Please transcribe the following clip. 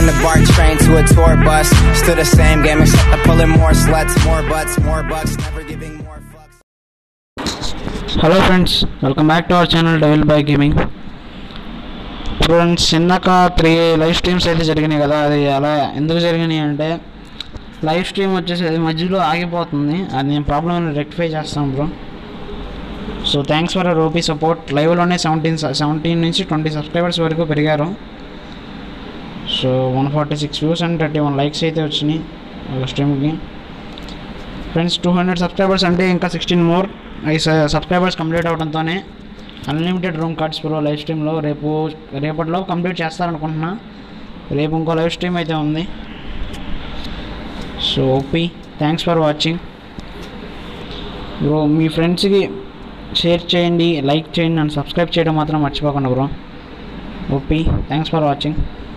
from the BART train to a tour bus. Still the same game, except I'm pulling more sluts, more butts, more bucks, never giving more fucks. Hello friends welcome back to our channel devil by gaming friends ఇందాక three live streams అయితే జరిగినాయి కదా అది అలా ఎందుకు జరిగినాయి అంటే live stream వచ్చేసి అది మధ్యలో ఆగిపోతుంది అది నేను ప్రాబ్లమ్ రెక్టిఫై చేస్తాను bro so thanks for rupee support లైవ్లోనే సెవెంటీన్ సెవెంటీన్ నుంచి ట్వంటీ సబ్స్క్రైబర్స్ వరకు పెరిగారు so one forty six views and thirty one likes అయితే వచ్చినాయి ఒక స్ట్రీమ్కి ఫ్రెండ్స్ టూ హండ్రెడ్ సబ్స్క్రైబర్స్ అంటే ఇంకా సిక్స్టీన్ మోర్ ఈ సబ్స్క్రైబర్స్ కంప్లీట్ అవడంతోనే unlimited room cards pro live స్ట్రీమ్లో రేపు రేపటిలో కంప్లీట్ చేస్తారనుకుంటున్నా రేపు ఇంకో లైవ్ స్ట్రీమ్ అయితే ఉంది so OP thanks for watching bro మీ ఫ్రెండ్స్కి షేర్ చేయండి లైక్ చేయండి అండ్ సబ్స్క్రైబ్ చేయడం మాత్రం మర్చిపోకండి bro OP thanks for watching